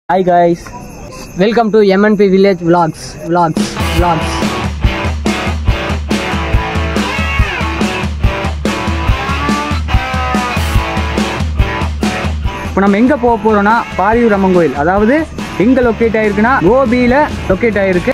Hi guys welcome to MNB village vlogs vlogs vlogs இப்போ நம்ம எங்கே போக போகிறோம்னா பாரியூர் அம்மன் கோயில் அதாவது எங்கே லொக்கேட் ஆயிருக்குன்னா கோபியில் லொக்கேட் ஆயிருக்கு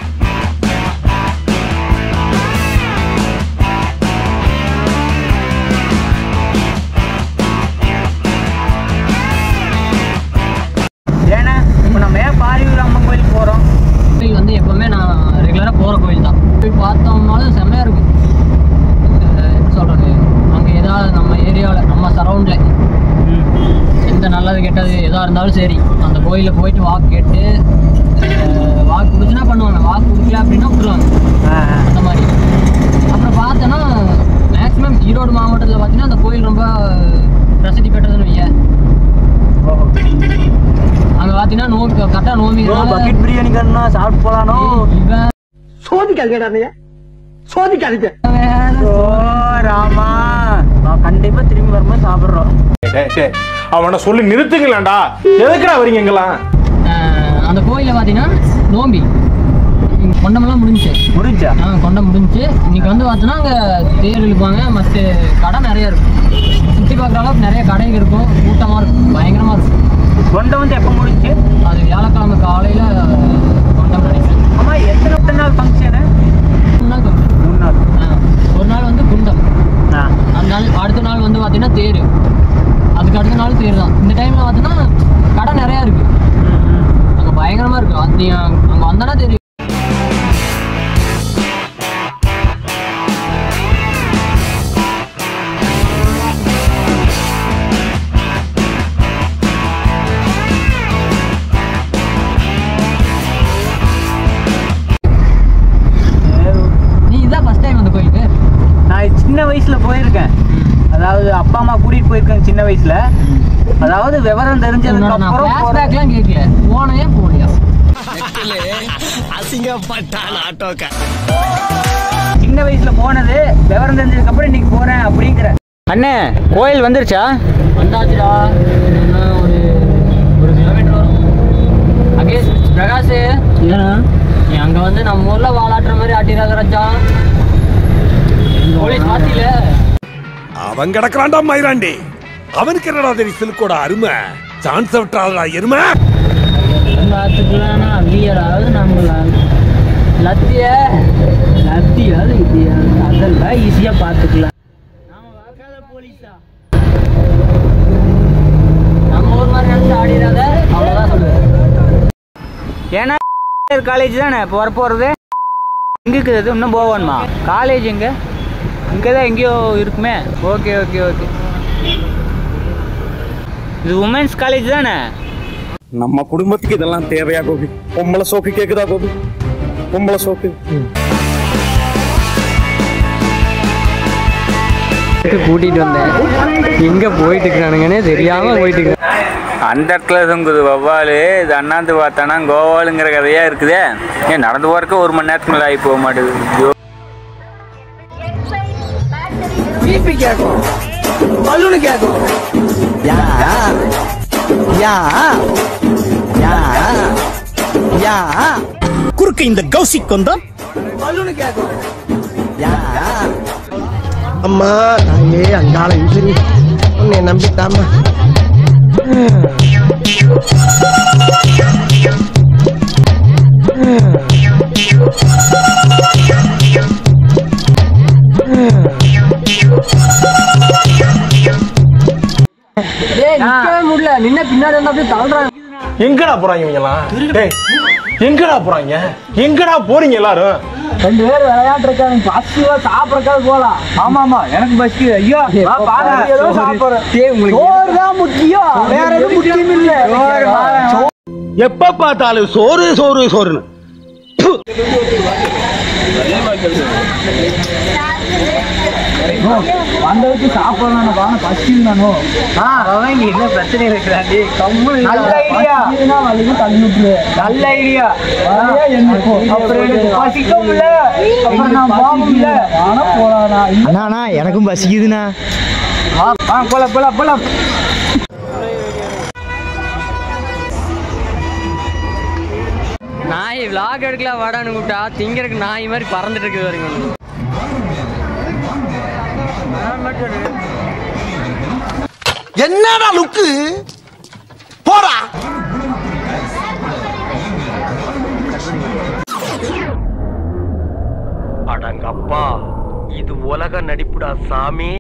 ஏன்னா இப்போ நம்ம ஏன் பாரியூர் அம்மன் கோயில் போகிறோம் கோயில் வந்து எப்பவுமே நான் ரெகுலராக போகிற கோயில் தான் போய் பார்த்தோம்னாலும் செம்மையாக இருக்கும் அஹ் எப்படி சொல்கிறது அங்கே ஏதாவது நம்ம ஏரியாவில் நம்ம சரௌண்டில் எந்த நல்லது கெட்டது எதாக இருந்தாலும் சரி அந்த கோயிலில் போயிட்டு வாக்கு கேட்டு அஹ் வாக்கு கொடுத்துனா பண்ணுவாங்க வாக்கு கொடுக்கல அப்படின்னா விட்டுருவாங்க அந்த மாதிரி அப்புறம் பார்த்தோன்னா மேக்ஸிமம் ஈரோடு மாவட்டத்தில் பார்த்தீங்கன்னா அந்த கோயில் ரொம்ப பிரசித்தி பெற்றதுன்னு வைய அங்கே பார்த்தீங்கன்னா நோம்பி கரெக்டாக நோம்பி பக்கெட் பிரியாணி கண்ணா சாப்பிட்டு போலானோ இவன் சோதிக்காதீங்க சோதிக்காதீங்க ஓ ராமா நான் கண்டிப்பா திரும்பி வரும்போது சாப்பிடுறோம் டேய், டேய், அவனை சொல்லி நிறுத்துங்களேன்டா எதுக்குடா வரீங்க இங்கெல்லாம் ஆஹ் அந்த கோயிலில் பார்த்தீங்கன்னா நோம்பி இங்க கொண்டமெல்லாம் முடிஞ்சுச்சு முடிஞ்சா ஆ கொண்டம் முடிஞ்சுச்சு இன்னைக்கு வந்து பார்த்தோன்னா அங்கே தேர் இழுப்பாங்க மற்ற கடை நிறைய இருக்கும் சுற்றி பார்க்குற அளவுக்கு நிறைய கடைங்க இருக்கும் கூட்டமாக இருக்கும் பயங்கரமாக இருக்கும் கொண்ட வந்து எப்ப முடிஞ்சு அது வியாழக்கிழமை காலையில் கொண்டம் நினைக்கிறேன் ஆமா எத்தனை நாள் ஃபங்க்ஷனு மூணு நாள் கொண்டம் மூணு நாள் ஆ, ஒரு நாள் வந்து குண்டம் ஆ. அந்த நாள் அடுத்த நாள் வந்து பார்த்தீங்கன்னா தேர் அதுக்கு அடுத்த நாள் தேர் தான் இந்த டைமில் பார்த்தீங்கன்னா கடை நிறையா இருக்குது ம், ம். அங்கே பயங்கரமாக இருக்கும் அது நீ அங்கே வந்தானா தெரியும் நீ இதான் ஃபர்ஸ்ட் டைம் அந்த கோயிலுக்கு நான் சின்ன வயசுல போயிருக்கேன் அதாவது அப்பா அம்மா கூட்டிட்டு போயிருக்கேன் சின்ன வயசுல அதாவது விவரம் தெரிஞ்சதுக்கு உன்னோட நான் அப்புறம் போறேன். ஃப்ளாஷ்பேக்லாம் கேட்கல போனையே போகலையா சின்ன வயசுல போனது விவரம் தெரிஞ்சதுக்கு அப்புறம் இன்னைக்கு போறேன் அப்படிங்கிற அண்ணே கோயில் வந்துருச்சா வந்தாச்சுடா இன்னும் ஒரு ஒரு கிலோமீட்டர் வரும் அகேஷ் பிரகாஷ் ஏன்னா நீ அங்க வந்து நம்ம ஊர்ல வாலாட்டுற மாதிரி ஆட்டிடாத ரச்சா போலீஸ் பாத்தியில அவன் கிடக்குறான்டா மயிராண்டி அவனுக்கு என்னடா தெரியும் சிலுக்கோட அருமை சான்ஸ் விட்டுறாதடா எருமை பார்த்துக்கலாம்னா அவ்வியராவது நம்மள லத்திய லத்தியாவது இப்படியாவது அதெல்லாம் ஈஸியா பார்த்துக்கலாம் நம்ம ஊர் மாதிரி நினைச்சு ஆடிடாத அவ்வளோதான் சொல்லுவேன் ஏன்னா காலேஜ் தானே இப்போ வர போகிறது எங்கே இருக்குது இன்னும் போகணுமா காலேஜ் எங்க இங்கே தான் எங்கேயோ இருக்குமே ஓகே ஓகே ஓகே இது உமன்ஸ் காலேஜ் தானே நம்ம குடும்பத்துக்கு இதெல்லாம் தேவையா கோபி பொம்பளை சோக்கு கேக்குதா கோபி பொம்பளை சோக்கு கூட்டிட்டு வந்தேன் எங்க போயிட்டு இருக்கிறானுங்கன்னே தெரியாம போயிட்டு இருக்கிறேன் அந்த இடத்துல தொங்குது வவ்வாலு இது அண்ணாந்து பார்த்தானா கோவாலுங்கிற கதையா இருக்குதே ஏன் நடந்து போறதுக்கு ஒரு மணி நேரத்துக்கு மேலே ஆகி போக மாட்டேது ஐயோ குறுக்க இந்த கௌசிக் வந்தா அம்மா தாயே அங்காள ஈஸ்வரி உன்னை நம்பிட்டாமா டேய் நிக்கவே முடியல நின்ன பின்னாடி வந்து அப்படியே தள்ளுறாங்க எங்கடா போறாங்க இவங்கெல்லாம் டேய் எங்கடா போறாங்க எங்கடா போறீங்க எல்லாரும் ரெண்டு பேர் விளையாட்டு இருக்காங்க பஸ்ஸுவா சாப்பிடறக்காவது போலாம் ஆமா ஆமா எனக்கு பஸ் ஐயோ வா, பாரு. ஏதோ சாப்பிடுறேன். டேய், உங்களுக்கு சோறு தான் முக்கியம் வேற எதுவும் முக்கியம் இல்ல சோறு, வாழை. எப்ப பார்த்தாலும் சோறு சோறு சோறுன்னு ப்பு. வந்ததுக்கு சாப்பிடலாம் வாங்க பசி நானோ ஆ அவங்க என்ன பிரச்சனை இருக்கிறாண்டி கம்முனு நல்ல ஐடியா வலிக்கு தள்ளி விட்டுரு நல்ல ஐடியா வழியா எண்ணிப்போ. அப்புறம் எனக்கு பசிக்கும் இல்ல அப்புறம் நான் போகல ஆனா போலாண்ணா அண்ணா எனக்கும் பசிக்குதுண்ணா ஆ போல போல போல டேய் vlog எடுக்கலாம் வாடான்னு கூப்பிட்டா திங்கறதுக்கு நாய் மாதிரி பறந்துட்டு இருக்குது வரைக்கும் என்னடா லுக்கு போடா அடங்கப்பா இது உலக நடிப்புடா சாமி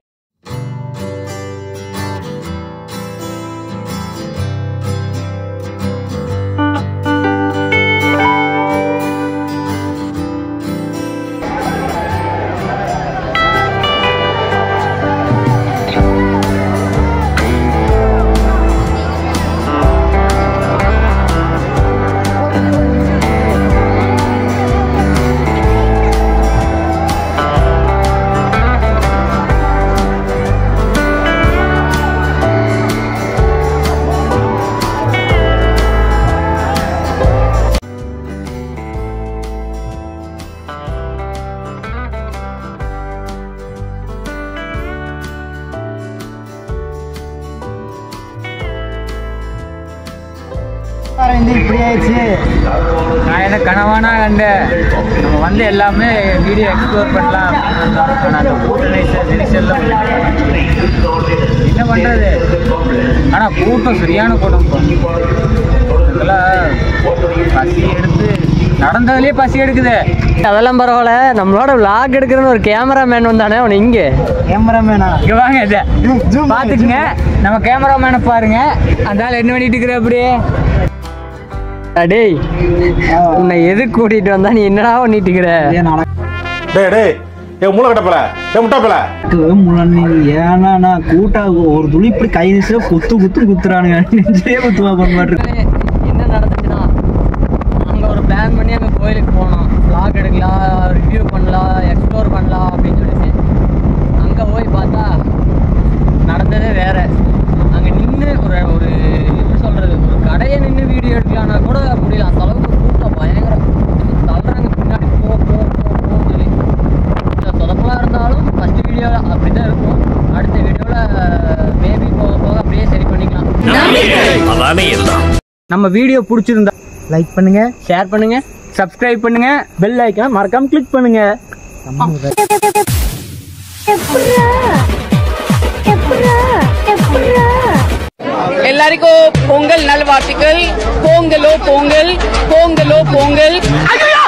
இப்படி ஆயிடுச்சு நான் என்ன கனவானா கண்டேன் நம்ம வந்து எல்லாமே வீடியோ எக்ஸ்ப்ளோர் பண்ணலாம் ஆனால் அந்த கூட்ட நெரிசல் நெரிசல்ல என்ன பண்ணுறது ஆனால் கூட்டம் சரியான கூட்டம் இப்போ. இதெல்லாம் பசி எடுத்து நடந்ததுலேயே பசி எடுக்குது அதெல்லாம் பரவாயில்ல நம்மளோட vlog எடுக்கிறன்னு ஒரு கேமராமேன் வந்தானே அவன் இங்கே கேமராமேனா இங்கே வாங்க இதை பார்த்துக்குங்க நம்ம கேமராமேனை பாருங்க அந்த ஆள் என்ன பண்ணிட்டு இருக்கிற அப்படியே டேய் உன்னை எது கூட்டிட்டு வந்தா நீ என்னடா பண்ணிட்டு இருக்கிற டேய் டேய் ஏ மூளை கட்டப்பல ஏ முட்டாப்பல ஏன்னா நான் கூட்டா ஒரு துளி இப்படி கை வீச குத்து குத்து குத்துறானுங்க நெஞ்சே குத்துவா பண்ண மாட்டேன் என்ன நடந்துச்சுன்னா அங்க ஒரு பிளான் பண்ணி அங்க கோயிலுக்கு போனோம் vlog எடுக்கலாம் ரிவ்யூ பண்ணலாம் எக்ஸ்ப்ளோர் பண்ணலாம் அப்படின்னு சொல்லிட்டு அங்க போய் பார்த்தா நடந்ததே வேற அங்க நின்று ஒரு ஒரு எப்படி சொல்றது ஒரு கடையை நின்று வீடியோ எடுக்கலாம்னா கூட முடியல அந்த அளவுக்கு கூட்டம் பயங்கரம் தள்ளுறாங்க பின்னாடி போ போ போ போன்னு சொல்லி கொஞ்சம் சொதப்பலாக இருந்தாலும் ஃபர்ஸ்ட் வீடியோவில் அப்படி தான் இருக்கும் அடுத்த வீடியோவில் மேபி போக போக அப்படியே சரி பண்ணிக்கலாம் அதானே எல்லாம் நம்ம வீடியோ பிடிச்சிருந்தா லைக் பண்ணுங்க ஷேர் பண்ணுங்க சப்ஸ்கிரைப் பண்ணுங்க பெல் ஐக்கான மறக்காம கிளிக் பண்ணுங்க எல்லாருக்கும் பொங்கல் நல்வாழ்த்துக்கள் பொங்கலோ பொங்கல் பொங்கலோ பொங்கல்